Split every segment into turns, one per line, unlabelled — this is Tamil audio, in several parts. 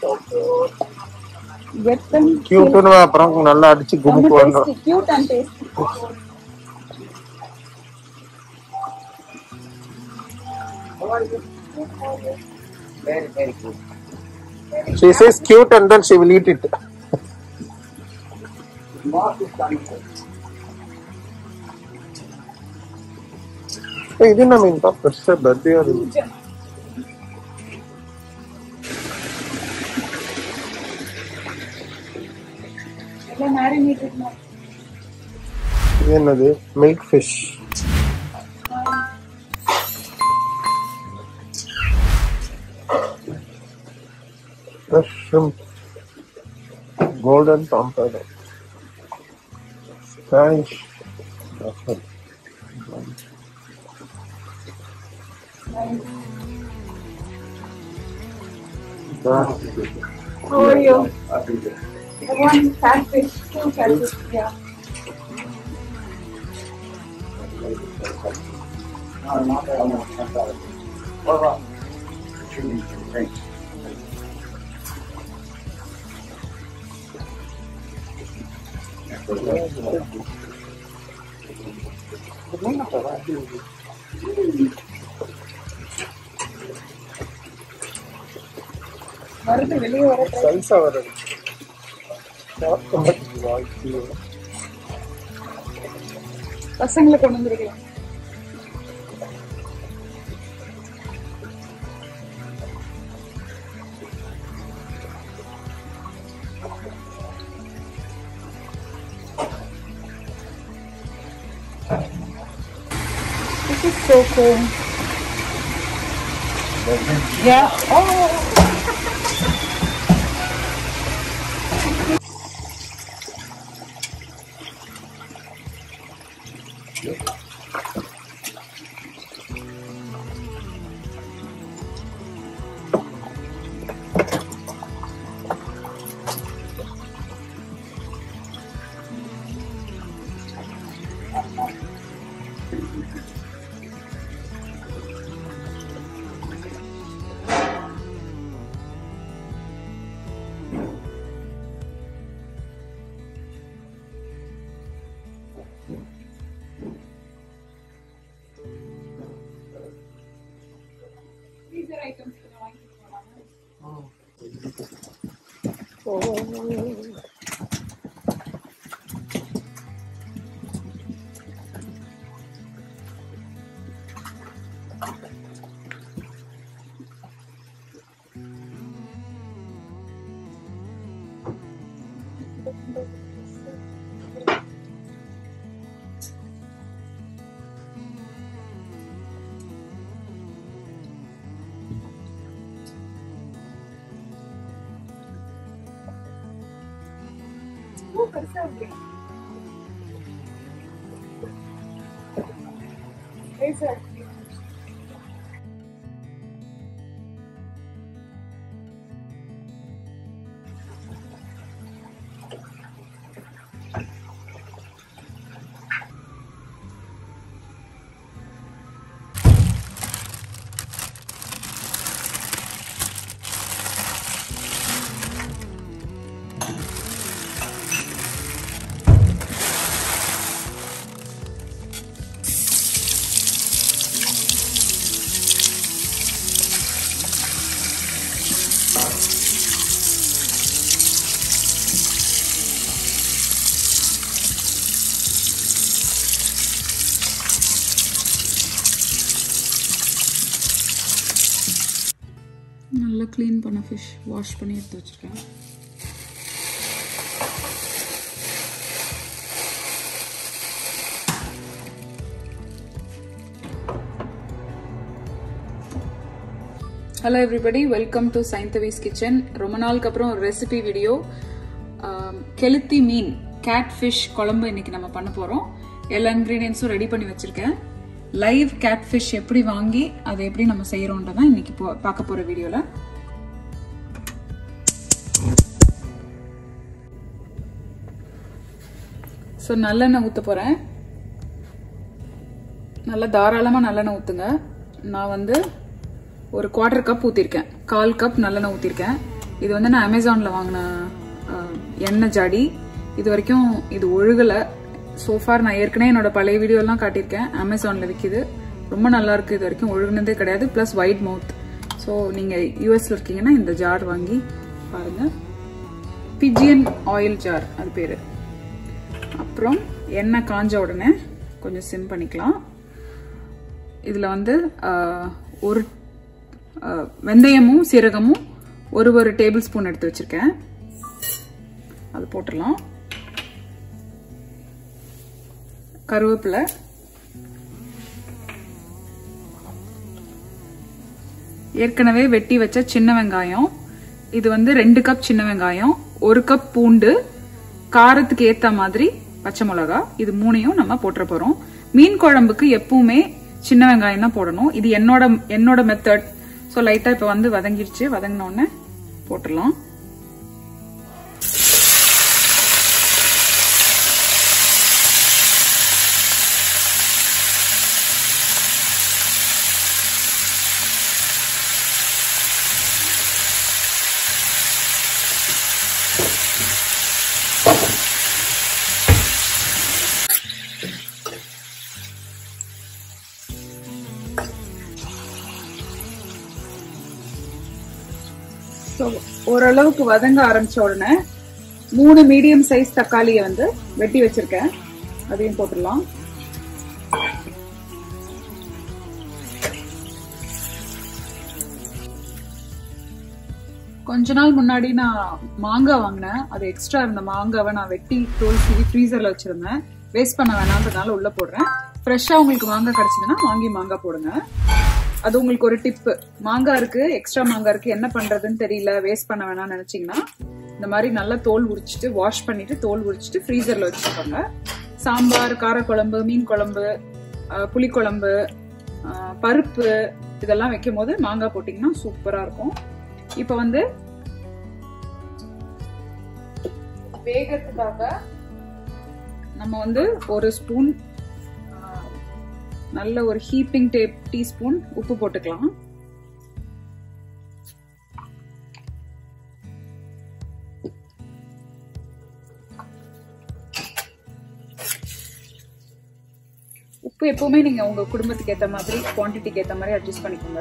Get them
கியூட்னு அப்புறம் நல்லா அடிச்சு குமுக்கு வரணும்
tasty, cute and tasty.
Very, very good.
she says cute and then she will eat it
Moth is coming.
ஏய், இது நம்ம இந்த பெருசா பர்த்டே இருக்கு
எல்லாம் marinated மா.
இது என்னது milk fish fresh shrimp golden pompano spanish truffle
How are you? I want catfish, two catfish, yeah.
No, not that one. not that one. What about? Shooting some drinks.
வருது வெளியே வர try-
சைஸா வருது சாப்பிட்ட மாதிரி வாய்ப்பு இல்லை.
பசங்களை கொண்டு வந்துருக்கலாம் This is so cool. Yeah. Oh. Freezer items கொஞ்சம் வாங்கிக்கோங்க. ஓ, பெருசா இருக்கு. பெருசா இருக்கு. நல்லா க்ளீன் பண்ண ஃபிஷ் வாஷ் பண்ணி எடுத்து வச்சிருக்கேன் hello everybody welcome to Saindhavi's kitchen ரொம்ப நாளுக்கு அப்புறம் ஒரு ரெசிபி வீடியோ கெளுத்தி மீன் கேட் ஃபிஷ் குழம்பு இன்னைக்கு நம்ம பண்ண போறோம் எல்லா இன்க்ரீடியன்ஸும் ரெடி பண்ணி வச்சிருக்கேன் லைவ் கேட் ஃபிஷ் எப்படி வாங்கி அதை எப்படி நம்ம செய்யறோன்றதான் இன்னைக்கு போ- பார்க்க போற வீடியோல ஸோ நல்லெண்ணெய் ஊற்ற போகிறேன் நல்லா தாராளமாக நல்லெண்ணெய் ஊற்றுங்க நான் வந்து ஒரு குவார்ட்டர் கப் ஊற்றிருக்கேன் கால் கப் நல்லெண்ணெய் ஊற்றிருக்கேன் இது வந்து நான் அமேசான்ல வாங்கின அஹ், எண்ணெய் ஜாடி இது வரைக்கும் இது ஒழுகல சோஃபார் நான் ஏற்கனவே என்னோட பழைய வீடியோ எல்லாம் காட்டியிருக்கேன் அமேசான்ல விற்கிது ரொம்ப நல்லா இருக்கு இது வரைக்கும் ஒழுகுனதே கிடையாது ப்ளஸ் ஒயிட் மவுத் ஸோ நீங்க யூஎஸ்ல இருக்கீங்கன்னா இந்த ஜார் வாங்கி பாருங்க பிஜியன் ஆயில் ஜார் அது பேரு அப்புறம் எண்ணெய் காஞ்ச உடனே கொஞ்சம் சிம் பண்ணிக்கலாம் இதில் வந்து ஆஹ், ஒரு ஆஹ், வெந்தயமும் சீரகமும் ஒரு ஒரு டேபிள் ஸ்பூன் எடுத்து வச்சிருக்கேன் அது போட்டுடலாம் கருவேப்பிலை ஏற்கனவே வெட்டி வச்ச சின்ன வெங்காயம் இது வந்து ரெண்டு கப் சின்ன வெங்காயம் ஒரு கப் பூண்டு காரத்துக்கு ஏத்த மாதிரி பச்சை மிளகா இது மூணையும் நம்ம போட்டுற போறோம் மீன் குழம்புக்கு எப்பவுமே சின்ன வெங்காயம் தான் போடணும் இது என்னோட என்னோட மெத்தட் ஸோ லைட்டா இப்ப வந்து வதங்கிடுச்சு வதங்கின உடனே போட்டுடலாம் ஸோ ஓரளவுக்கு வதங்க ஆரம்பிச்ச உடனே மூணு மீடியம் சைஸ் தக்காளியை வந்து வெட்டி வச்சிருக்கேன் அதையும் போட்டுடலாம் கொஞ்ச நாள் முன்னாடி நான் மாங்காய் வாங்கினேன் அது எக்ஸ்ட்ரா இருந்த மாங்காவை நான் வெட்டி தோல் சீவி ஃப்ரீசர்ல வச்சிருந்தேன் வேஸ்ட் பண்ண வேணாம்ன்றதுனால உள்ள போடுறேன் ஃப்ரெஷ்ஷா உங்களுக்கு மாங்காய் கிடைச்சதுன்னா வாங்கி மாங்காய் போடுங்க அது உங்களுக்கு ஒரு டிப் மாங்காய் இருக்கு எக்ஸ்ட்ரா மாங்காய் இருக்கு என்ன பண்றதுன்னு தெரியல வேஸ்ட் பண்ண வேணாம்னு நினைச்சீங்கன்னா இந்த மாதிரி நல்லா தோல் உரிச்சிட்டு வாஷ் பண்ணிட்டு தோல் உரிச்சிட்டு ஃப்ரீசர்ல வச்சுக்கோங்க சாம்பார் காரக்குழம்பு மீன் குழம்பு அஹ், புளிக்குழம்பு அஹ், பருப்பு இதெல்லாம் வைக்கும் போது மாங்காய் போட்டீங்கன்னா சூப்பரா இருக்கும் இப்ப வந்து வேகத்துக்காக நம்ம வந்து ஒரு ஸ்பூன் நல்ல ஒரு ஹீப்பிங் டேப் டீஸ்பூன் உப்பு போட்டுக்கலாம் உப்பு எப்பவுமே நீங்க உங்க குடும்பத்துக்கு ஏத்த மாதிரி குவான்டிட்டிக்கு ஏத்த மாதிரி அட்ஜஸ்ட் பண்ணிக்கோங்க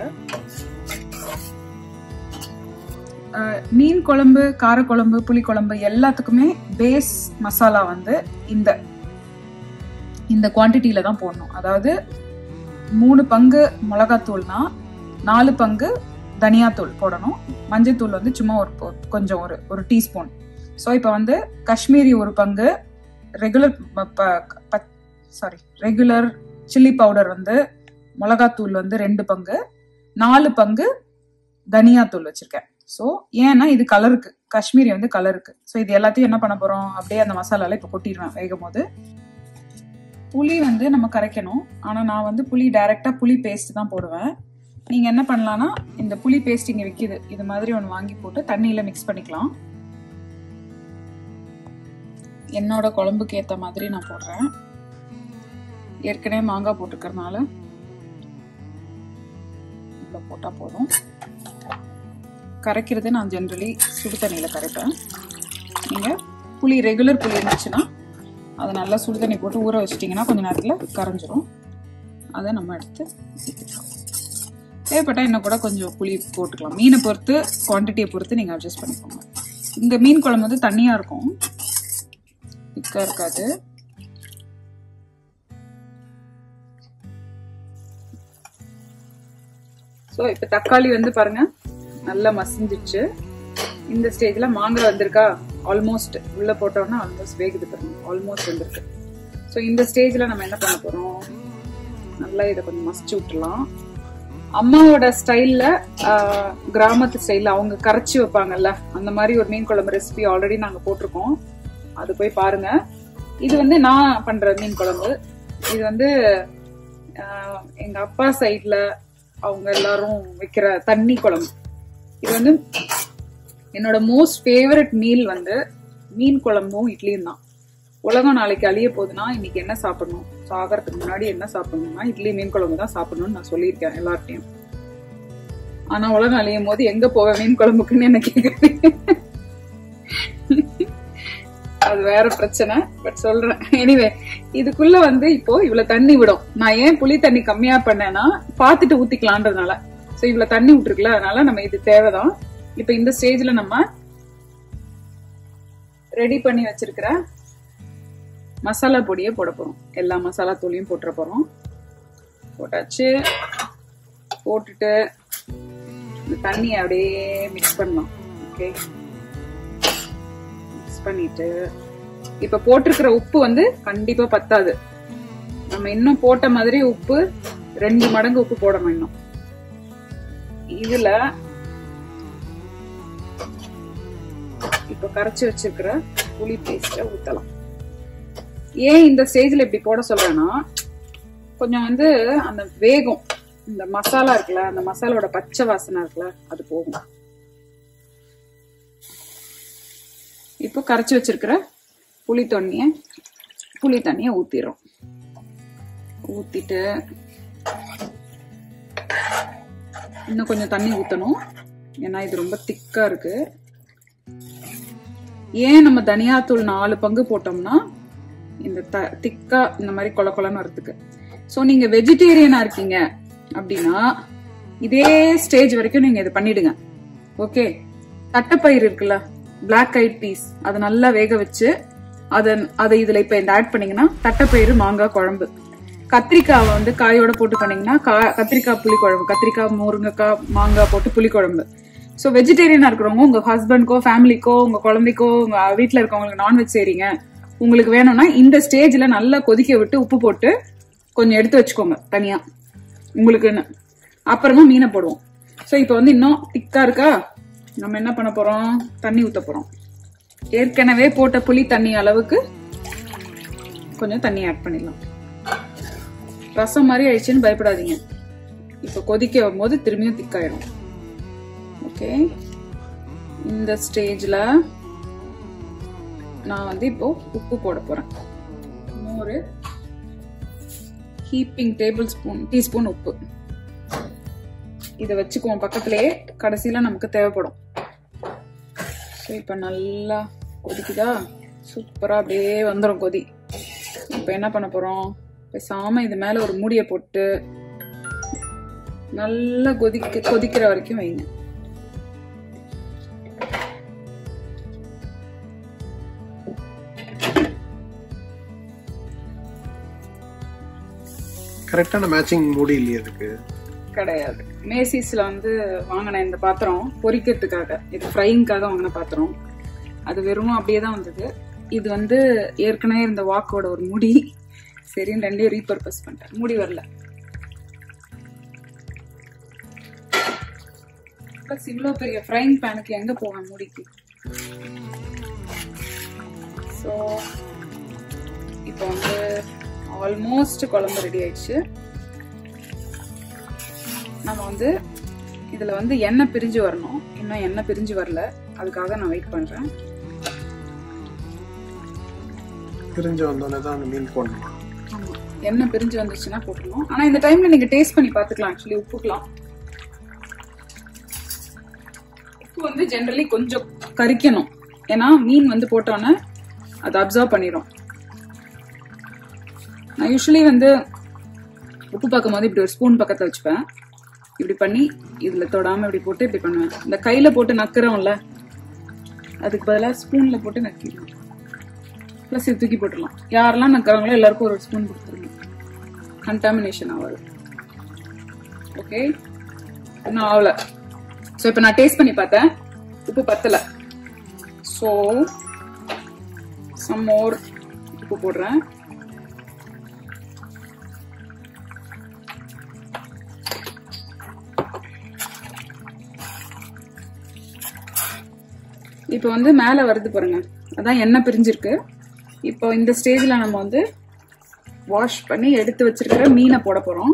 அஹ், மீன் குழம்பு காரக்குழம்பு புளிக்குழம்பு எல்லாத்துக்குமே பேஸ் மசாலா வந்து இந்த இந்த குவான்டிட்டியில தான் போடணும் அதாவது மூணு பங்கு மிளகாத்தூள்னா நாலு பங்கு தனியாத்தூள் போடணும் மஞ்சத்தூள் வந்து சும்மா ஒரு பொ- கொஞ்சம் ஒரு ஒரு டீஸ்பூன் ஸோ இப்போ வந்து காஷ்மீரி ஒரு பங்கு regular sorry regular chilli powder வந்து மிளகாத்தூள் வந்து ரெண்டு பங்கு நாலு பங்கு தனியாத்தூள் வச்சிருக்கேன் ஸோ ஏன்னா இது கலருக்கு காஷ்மீரி வந்து கலருக்கு ஸோ இது எல்லாத்தையும் என்ன பண்ண போறோம் அப்படியே அந்த மசாலால இப்போ கொட்டிடுவேன் வேகும் போது புளி வந்து நம்ம கரைக்கணும் ஆனா நான் வந்து புளி டைரக்டா புளி பேஸ்ட் தான் போடுவேன் நீங்க என்ன பண்ணலாம்னா இந்த புளி பேஸ்ட் இங்க விக்குது இது மாதிரி ஒன்று வாங்கி போட்டு தண்ணியில மிக்ஸ் பண்ணிக்கலாம் என்னோட குழம்புக்கு ஏத்த மாதிரி நான் போடுறேன் ஏற்கனவே மாங்காய் போட்டுக்கறனால இவ்வளோ போட்டா போதும் கரைக்கிறது நான் ஜென்ரலி சுடு தண்ணியில கரைப்பேன் நீங்க புளி ரெகுலர் புளி இருந்துச்சுன்னா அதை நல்லா சுடு தண்ணி போட்டு ஊற வச்சிட்டிங்கன்னா கொஞ்ச நேரத்தில் கரைஞ்சிரும் அதை நம்ம எடுத்து ஊற்றிக்கலாம் தேவைப்பட்டா இன்னும் கூட கொஞ்சம் புளி போட்டுக்கலாம் மீனை பொறுத்து குவான்டிட்டியை பொறுத்து நீங்கள் அட்ஜஸ்ட் பண்ணிக்கோங்க இந்த மீன் குழம்பு வந்து தண்ணியாக இருக்கும் திக்காக இருக்காது ஸோ இப்போ தக்காளி வந்து பாருங்க நல்லா மசிஞ்சிச்சு இந்த ஸ்டேஜ்ல மாங்காய் வந்திருக்கா ஆல்மோஸ்ட் உள்ள போட்டோம்னா ஆல்மோஸ்ட் வேகுது பாருங்க ஆல்மோஸ்ட் வந்திருக்கு ஸோ இந்த ஸ்டேஜ்ல நம்ம என்ன பண்ண போறோம் நல்லா இதை கொஞ்சம் மசிச்சு விட்டுலாம் அம்மாவோட ஸ்டைல்ல கிராமத்து ஸ்டைல்ல அவங்க கரைச்சி வைப்பாங்கல்ல அந்த மாதிரி ஒரு மீன் குழம்பு ரெசிபி ஆல்ரெடி நாங்க போட்டிருக்கோம் அது போய் பாருங்க இது வந்து நான் பண்ற மீன் குழம்பு இது வந்து ஆஹ், எங்க அப்பா சைட்ல அவங்க எல்லாரும் வைக்கிற தண்ணி குழம்பு இது வந்து என்னோட மோஸ்ட் ஃபேவரட் மீல் வந்து மீன் குழம்பும் இட்லியும் தான் உலகம் நாளைக்கு அழிய போகுதுன்னா இன்னைக்கு என்ன சாப்பிடணும் சாகறதுக்கு முன்னாடி என்ன சாப்பிடணும்னா இட்லி மீன் குழம்பு தான் சாப்பிடணும்னு நான் சொல்லியிருக்கேன் எல்லார்ட்டையும் ஆனா உலகம் அழியும் போது எங்க போக மீன் குழம்புக்குன்னு என்ன கேக்குறீங்க அது வேற பிரச்சனை பட் சொல்றேன் எனிவே இதுக்குள்ள வந்து இப்போ இவ்வளவு தண்ணி விடும் நான் ஏன் புளி தண்ணி கம்மியா பண்ணேன்னா பாத்துட்டு ஊத்திக்கலான்றதுனால சோ இவ்வளவு தண்ணி விட்டுருக்குல அதனால நம்ம இது தேவைதான் இப்ப இந்த ஸ்டேஜ்ல நம்ம ரெடி பண்ணி வச்சிருக்கிற மசாலா பொடியை போட போறோம் எல்லா மசாலா தூளையும் போட்டுற போறோம் போட்டாச்சு போட்டுட்டு இந்த தண்ணியை அப்படியே மிக்ஸ் பண்ணலாம் ஓகே மிக்ஸ் பண்ணிட்டு இப்ப போட்டிருக்கிற உப்பு வந்து கண்டிப்பா பத்தாது நம்ம இன்னும் போட்ட மாதிரி உப்பு ரெண்டு மடங்கு உப்பு போடணும் இன்னும் இதுல இப்ப கரைச்சு வச்சிருக்கிற புளி பேஸ்ட ஊத்தலாம் ஏன் இந்த ஸ்டேஜ்ல இப்படி போட சொல்றேன்னா கொஞ்சம் வந்து அந்த வேகம் இந்த மசாலா இருக்குல்ல அந்த மசாலாவோட பச்சை வாசனை இருக்குல்ல அது போகும் இப்போ கரைச்சு வச்சிருக்கிற புளி தண்ணிய புளி தண்ணிய ஊத்திடுறோம் ஊத்திட்டு இன்னும் கொஞ்சம் தண்ணி ஊத்தணும் ஏன்னா இது ரொம்ப திக்கா இருக்கு ஏன் நம்ம தனியாத்தூள் நாலு பங்கு போட்டோம்னா இந்த த- திக்கா இந்த மாதிரி கொல கொலன்னு வரதுக்கு ஸோ நீங்க வெஜிடேரியனா இருக்கீங்க அப்படின்னா இதே ஸ்டேஜ் வரைக்கும் நீங்க இது பண்ணிடுங்க ஓகே தட்டைப்பயிர் இருக்குல்ல Black eyed பீஸ் அதை நல்லா வேக வச்சு அதை அதை இதுல இப்ப இந்த ஆட் பண்ணீங்கன்னா தட்டைப்பயிறு மாங்காய் குழம்பு கத்திரிக்காவை வந்து காயோட போட்டு பண்ணீங்கன்னா கா- கத்திரிக்காய் புளி குழம்பு கத்திரிக்காய் முருங்கைக்காய் மாங்காய் போட்டு புளி குழம்பு ஸோ வெஜிடேரியனா இருக்கிறவங்க உங்க ஹஸ்பண்ட்க்கோ ஃபேமிலிக்கோ உங்க குழந்தைக்கோ உங்க வீட்ல இருக்கவங்களுக்கு நான்வெஜ் செய்றீங்க உங்களுக்கு வேணும்னா இந்த ஸ்டேஜ்ல நல்லா கொதிக்க விட்டு உப்பு போட்டு கொஞ்சம் எடுத்து வச்சுக்கோங்க தனியா உங்களுக்குன்னு அப்புறமா மீனை போடுவோம் ஸோ இப்போ வந்து இன்னும் திக்கா இருக்கா நம்ம என்ன பண்ண போறோம் தண்ணி ஊத்த போறோம் ஏற்கனவே போட்ட புளி தண்ணி அளவுக்கு கொஞ்சம் தண்ணி ஆட் பண்ணிடலாம் ரசம் மாதிரி ஆயிடுச்சுன்னு பயப்படாதீங்க இப்போ கொதிக்க வரும்போது திரும்பியும் திக்காயிடும் ஓகே இந்த ஸ்டேஜ்ல நான் வந்து இப்போ உப்பு போட போறேன் நூறு ஹீப்பிங் டேபிள் ஸ்பூன் டீஸ்பூன் உப்பு இதை வச்சுக்குவோம் பக்கத்திலேயே கடைசியில நமக்கு தேவைப்படும் ஸோ இப்போ நல்லா கொதிக்குதா சூப்பரா அப்படியே வந்துடும் கொதி இப்போ என்ன பண்ண போறோம் பேசாம இது மேல ஒரு மூடியை போட்டு நல்லா கொதிக்க கொதிக்கிற வரைக்கும் வைங்க
கரெக்டான மேட்சிங் மூடி இல்லையே அதுக்கு
கிடையாது மேசிஸ்ல வந்து வாங்கின இந்த பாத்திரம் பொரிக்கிறதுக்காக இது ஃப்ரைங்காக வாங்கின பாத்திரம் அது வெறும் அப்படியே தான் வந்தது இது வந்து ஏற்கனவே இருந்த வாக்கோட ஒரு முடி சரின்னு ரெண்டையும் ரீபர்பஸ் பண்ணிட்டேன் முடி வரல ப்ளஸ் இவ்வளோ பெரிய ஃப்ரைங் பேனுக்கு எங்க போவேன் முடிக்கு ஸோ இப்போ வந்து ஆல்மோஸ்ட் குழம்பு ரெடி ஆயிடுச்சு நம்ம வந்து இதுல வந்து எண்ணெய் பிரிஞ்சு வரணும் இன்னும் எண்ணெய் பிரிஞ்சு வரல அதுக்காக நான் வெயிட் பண்றேன்
பிரிஞ்சு வந்தோடனே தான் அந்த மீன் போடணுமா
ஆமா எண்ணெய் பிரிஞ்சு வந்துச்சுன்னா போட்டுருவோம் ஆனா இந்த டைம்ல நீங்க டேஸ்ட் பண்ணி பாத்துக்கலாம் ஆக்சுவலி உப்புக்கலாம் உப்பு வந்து ஜென்ரலி கொஞ்சம் கரிக்கணும் ஏன்னா மீன் வந்து போட்டோன்னே அது அப்சர்வ் பண்ணிடும் நான் யூஸ்வலி வந்து உப்பு பார்க்கும் போது இப்படி ஒரு ஸ்பூன் பக்கத்துல வச்சுப்பேன் இப்படி பண்ணி இதுல தொடாம இப்படி போட்டு இப்படி பண்ணுவேன் இந்த கையில போட்டு நக்குறோம்ல அதுக்கு பதிலாக ஸ்பூன்ல போட்டு நக்கிடுவேன் ப்ளஸ் இது தூக்கி போட்டுடலாம் யாரெல்லாம் நக்குறாங்களோ எல்லாருக்கும் ஒரு ஸ்பூன் கொடுத்துருங்க கண்டாமினேஷன் ஆகாது ஓகே இன்னும் ஆகல ஸோ இப்போ நான் டேஸ்ட் பண்ணி பார்த்தேன் உப்பு பத்தல ஸோ சம் மோர் உப்பு போடுறேன் இப்போ வந்து மேலே வருது பாருங்க அதான் எண்ணெய் பிரிஞ்சிருக்கு இப்போ இந்த ஸ்டேஜ்ல நம்ம வந்து வாஷ் பண்ணி எடுத்து வச்சிருக்கிற மீனை போட போறோம்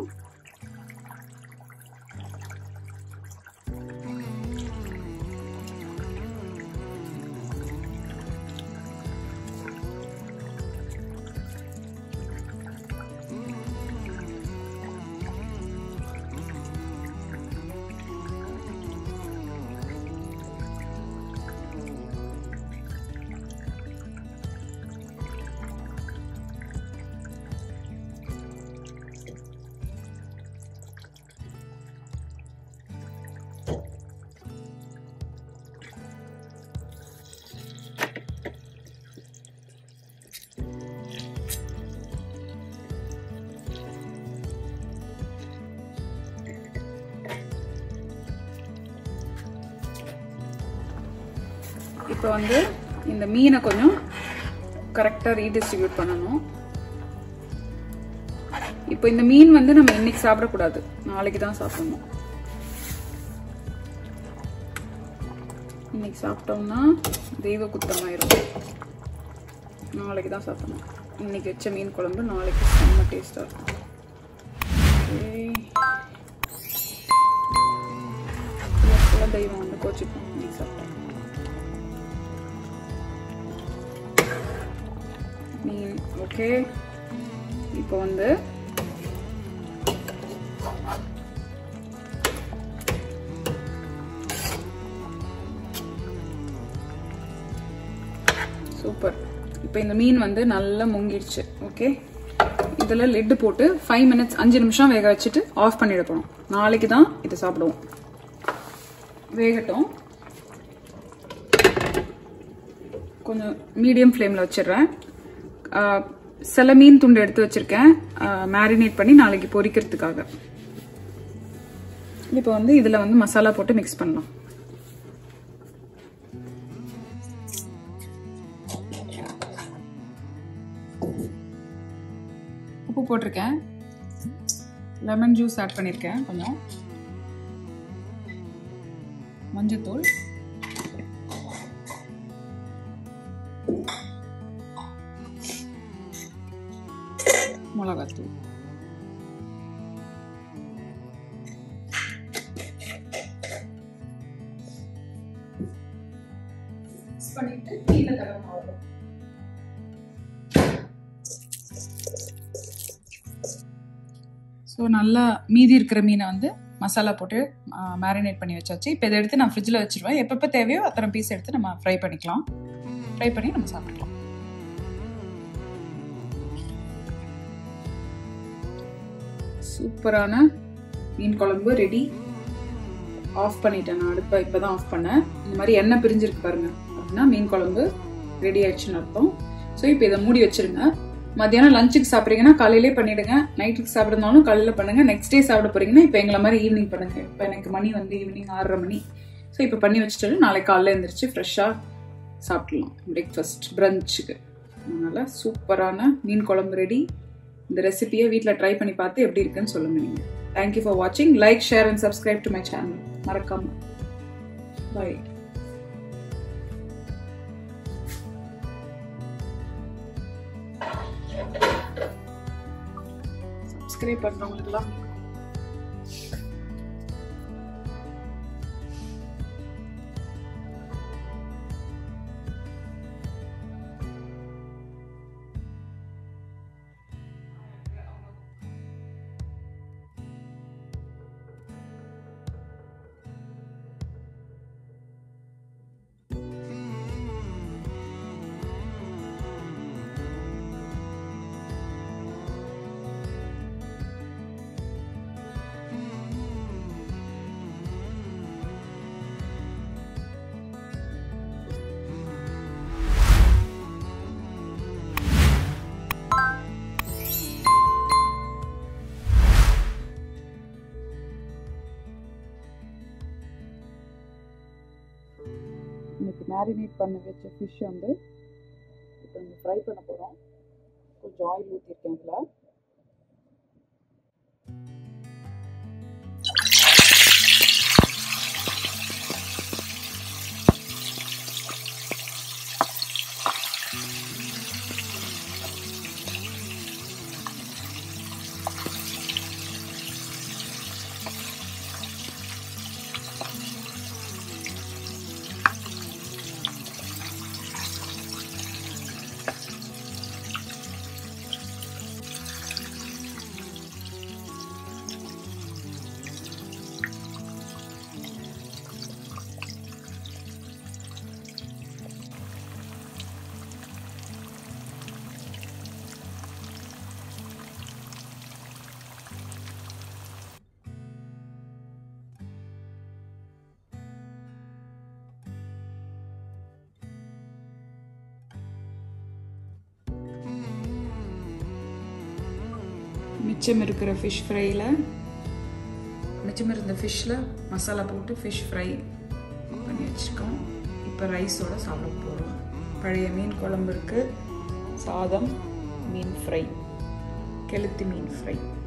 இப்போ வந்து இந்த மீனை கொஞ்சம் கரெக்டாக ரீடிஸ்ட்ரிபியூட் பண்ணணும் இப்போ இந்த மீன் வந்து நம்ம இன்னைக்கு சாப்பிடக்கூடாது நாளைக்கு தான் சாப்பிடணும் இன்னைக்கு சாப்பிட்டோம்னா தெய்வ குத்தமாயிரும் நாளைக்கு தான் சாப்பிடணும் இன்னைக்கு வச்ச மீன் குழம்பு நாளைக்கு செம்ம டேஸ்டாக இருக்கும் Okay. குல தெய்வம் வந்து கோச்சிப்போம் இன்னைக்கு சாப்பிட்டோம் மீன் ஓகே இப்போ வந்து சூப்பர் இப்போ இந்த மீன் வந்து நல்லா முங்கிடுச்சு ஓகே இதில் லெட்டு போட்டு ஃபைவ் மினிட்ஸ் அஞ்சு நிமிஷம் வேக வச்சுட்டு ஆஃப் பண்ணிட போகிறோம் நாளைக்கு தான் இது சாப்பிடுவோம் வேகட்டும் கொஞ்சம் மீடியம் ஃப்ளேமில் வச்சிடுறேன் ஆஹ், சில மீன் துண்டு எடுத்து வச்சிருக்கேன் மேரினேட் பண்ணி நாளைக்கு பொரிக்கிறதுக்காக இப்போ வந்து இதில் வந்து மசாலா போட்டு மிக்ஸ் பண்ணலாம் உப்பு போட்டிருக்கேன் லெமன் ஜூஸ் ஆட் பண்ணியிருக்கேன் கொஞ்சம் மஞ்சத்தூள் மிளகாத்தூள் மிக்ஸ் பண்ணிட்டு கீழே தடவை அவ்வளோ ஸோ நல்லா மீதி இருக்கிற மீனை வந்து மசாலா போட்டு மேரினேட் பண்ணி வச்சாச்சு இப்போ இதை எடுத்து நான் ஃப்ரிட்ஜில் வச்சிருவேன் எப்பப்போ தேவையோ அத்தனை பீஸ் எடுத்து நம்ம ஃப்ரை பண்ணிக்கலாம் ஃப்ரை பண்ணி நம்ம சாப்பிட்டுக்கலாம் சூப்பரான மீன் குழம்பு ரெடி ஆஃப் பண்ணிட்டேன் நான் அடுப்பை இப்போ தான் ஆஃப் பண்ணேன் இந்த மாதிரி எண்ணெய் பிரிஞ்சிருக்கு பாருங்க அப்படின்னா மீன் குழம்பு ரெடி ஆயிடுச்சுன்னு அர்த்தம் ஸோ இப்போ இதை மூடி வச்சிருங்க மத்தியானம் லஞ்சுக்கு சாப்பிட்றீங்கன்னா காலையிலே பண்ணிடுங்க நைட்டுக்கு சாப்பிட்றதுனாலும் காலையில் பண்ணுங்க நெக்ஸ்ட் டே சாப்பிட போறீங்கன்னா இப்போ எங்களை மாதிரி ஈவினிங் பண்ணுங்க இப்போ எனக்கு மணி வந்து ஈவினிங் ஆறரை மணி ஸோ இப்போ பண்ணி வச்சுட்டு நாளைக்கு காலையில் எழுந்திரிச்சு ஃப்ரெஷ்ஷாக சாப்பிடலாம் பிரேக்ஃபாஸ்ட் பிரஞ்சுக்கு அதனால சூப்பரான மீன் குழம்பு ரெடி இந்த ரெசிபியை வீட்டில் ட்ரை பண்ணி பார்த்து எப்படி இருக்குன்னு சொல்லுங்க நீங்கள் தேங்க்யூ ஃபார் வாட்சிங் like share and subscribe to my channel மறக்காம பை சப்ஸ்கிரைப் பண்ணுறவங்களுக்குலாம் இன்னைக்கு மேரினேட் பண்ண வச்ச ஃபிஷ் வந்து இப்போ நம்ம ஃப்ரை பண்ண போகிறோம் கொஞ்சம் ஆயில் ஊற்றிருக்கேன் இதில் மிச்சம் இருக்கிற ஃபிஷ் ஃப்ரையில் மிச்சம் இருந்த ஃபிஷ்ஷில் மசாலா போட்டு ஃபிஷ் ஃப்ரை பண்ணி வச்சுருக்கோம் இப்போ ரைஸோட சாப்பிட போகிறோம் பழைய மீன் குழம்பு இருக்கு சாதம் மீன் ஃப்ரை கெளுத்தி மீன் ஃப்ரை